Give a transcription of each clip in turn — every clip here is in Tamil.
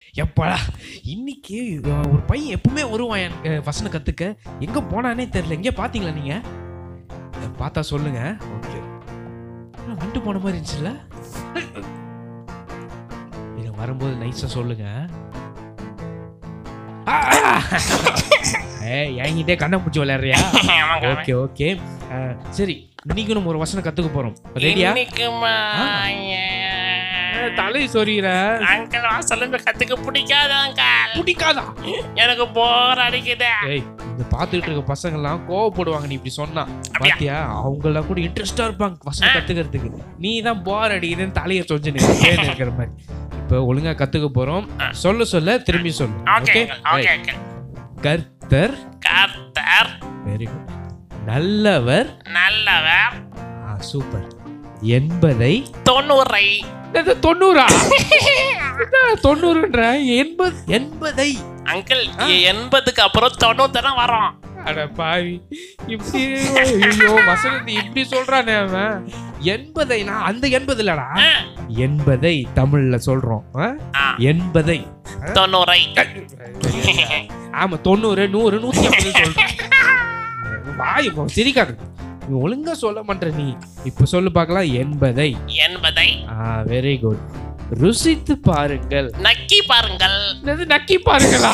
எப்படா இன்னைக்கு அஹ், ஒரு பையன் எப்பவுமே வருவான் எனக்கு வசனம் கத்துக்க எங்க போனானே தெரியல எங்க பாத்தீங்களா நீங்க அஹ், பார்த்தா சொல்லுங்க ஓகே வந்துட்டு போன மாதிரி இருந்துச்சுல்ல நீங்க வரும்போது நைஸா சொல்லுங்க ஆ, ஆ. ஏய் என்கிட்டே கண்ணை பிடிச்சி விளையாடுறியா ஆமாங்க ஓகே ஓகே சரி இன்னைக்கு நம்ம ஒரு வசனம் கத்துக்க போறோம் ரெடியா இன்னைக்குமா தலை சொறிகிற அங்கிள் வாசலுங்க கத்துக்க பிடிக்காது அங்கிள் பிடிக்காதா எனக்கு போர் அடிக்குது ஏய் இந்த பார்த்துக்கிட்டு இருக்க பசங்க எல்லாம் கோவப்படுவாங்க நீ இப்படி சொன்னா அப்படியா? பாத்தியா அவங்க எல்லாம் கூட இன்ட்ரெஸ்டா இருப்பாங்க வசனம் கத்துக்கிறதுக்கு நீ தான் போர் அடிக்குதுன்னு தலையை சொஞ்சு நிற்க இருக்கிற மாதிரி இப்போ ஒழுங்கா கத்துக்க போறோம் சொல்ல சொல்ல திரும்பி சொல்லு ஓகே ஓகே ஓகே ஓகே கர்த்தர் கர்த்தர் வெரி குட் நல்லவர் நல்லவர் சூப்பர் எண்பதை தொண்ணூறை என்னது தொண்ணூறா என்ன தொண்ணூறுன்ற எண்பது எண்பதை அங்கிள் எண்பதுக்கு அப்புறம் தொண்ணூத்தி தான் வரும் அட பாவி இப்படி ஐயோ வசனத்தை இப்படி சொல்றானே அவன் எண்பதை நான் அந்த எண்பது இல்லடா ஆ, எண்பதை தமிழ்ல சொல்றோம் ஆ? ஆ, எண்பதை தொண்ணூறை ஆமா தொண்ணூறு நூறு நூத்தி ஐம்பது சொல்றேன் வாய் இப்போ சிரிக்காது நீ ஒழுங்கா சொல்ல மாட்ட நீ இப்ப சொல்லு பார்க்கலாம் எண்பதை என்பதை ஆ வெரி குட் ருசித்து பாருங்கள் நக்கி பாருங்கள் என்னது நக்கி பாருங்களா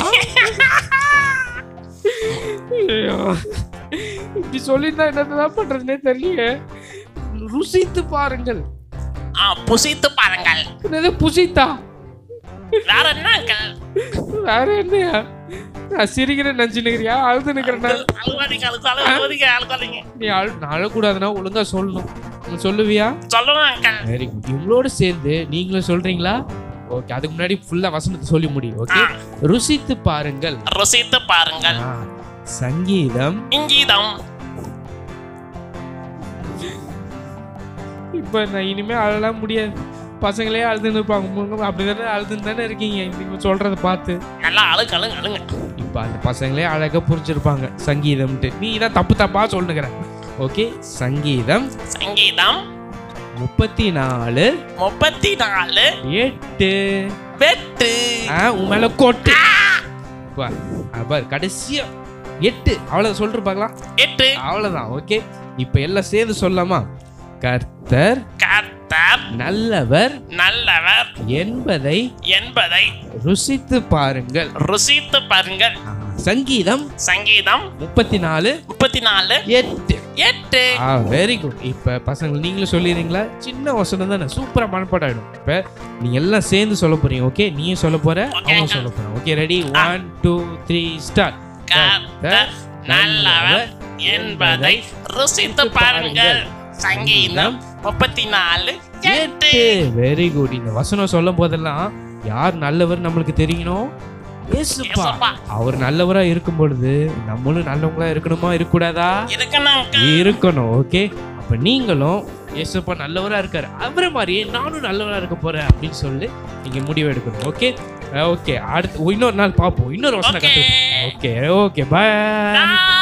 ஐயோ. இப்படி சொல்லியிருந்தா என்னதான் பண்றதுனே தெரியல ருசித்து பாருங்கள் ஆ, புசித்து பாருங்கள் என்னது புசித்தா வேற என்ன அங்கிள் வேற என்னையா நான் சிரிக்கிறேன் நினைச்சுனுக்கிறியா அழுது நிக்கிறேன் அழுவாதீங்க அழுது அழுவாதீங்க அழுவாதீங்க நீ அழு நான் அழக்கூடாதுன்னா ஒழுங்கா சொல்லணும் நீ சொல்லுவியா சொல்லுங்க அங்கிள் வெரி குட் இவங்களோட சேர்ந்து நீங்களும் சொல்றீங்களா ஓகே அதுக்கு முன்னாடி ஃபுல்லா வசனத்தை சொல்லி முடியும் ஓகே ருசித்து பாருங்கள் ருசித்து பாருங்கள் ஆ, சங்கீதம் இங்கீதம் இப்போ நான் இனிமே அழலாம் முடியாது பசங்களே அழுதுன்னு இருப்பாங்க உங்க அப்படிதானே அழுதுன்னு தானே இருக்கீங்க நீங்க சொல்றத பார்த்து நல்லா அழுங்க அழுங்க அழுங்க இப்போ அந்த பசங்களே அழகா புரிஞ்சிருப்பாங்க சங்கீதம்ட்டு நீ தான் தப்பு தப்பா சொல்லுங்கிற ஓகே சங்கீதம் சங்கீதம் முப்பத்தி நாலு முப்பத்தி நாலு எட்டு வெட்டு ஆ உன் மேல கோட்டு பார், ஆ, பார் கடைசியா எட்டு அவ்வளவு சொல்லிட்டு பார்க்கலாம் எட்டு அவ்வளவுதான் ஓகே இப்போ எல்லாம் சேர்ந்து சொல்லலாமா கர்த்தர் கர்த்தர் நல்லவர் நல்லவர் என்பதை என்பதை ருசித்து பாருங்கள் ருசித்து பாருங்கள் ஆ, சங்கீதம் சங்கீதம் முப்பத்தி நாலு முப்பத்தி நாலு எட்டு எட்டு ஆ வெரி குட் இப்போ பசங்க நீங்களும் சொல்லிடுறீங்களா சின்ன வசனம் தானே சூப்பராக மனப்பாடம் ஆயிடும் இப்போ நீங்க எல்லாம் சேர்ந்து சொல்ல போறீங்க ஓகே நீயும் சொல்ல போற Okay, அவங்க uncle. சொல்ல போறேன் okay ready one two three start கர்த்தர் நல்லவர் என்பதை ருசித்து பாருங்கள் சங்கீதம் முப்பத்தி நாலு எட்டு வெரி குட் இந்த வசனம் சொல்லும் போதெல்லாம் யார் நல்லவர் நம்மளுக்கு தெரியணும் ஏசுப்பா ஏசப்பா. அவர் நல்லவரா இருக்கும் பொழுது நம்மளும் நல்லவங்களா இருக்கணுமா இருக்கக்கூடாதா இருக்கணும் uncle. இருக்கணும் ஓகே அப்ப நீங்களும் ஏசப்பா நல்லவரா இருக்காரு அவரை மாதிரியே நானும் நல்லவரா இருக்க போறேன் அப்படின்னு சொல்லி நீங்க முடிவு எடுக்கணும் ஓகே ஓகே அடுத்து இன்னொரு நாள் பார்ப்போம் இன்னொரு வசனம் Okay. கத்து ஓகே ஓகே பாய் Bye.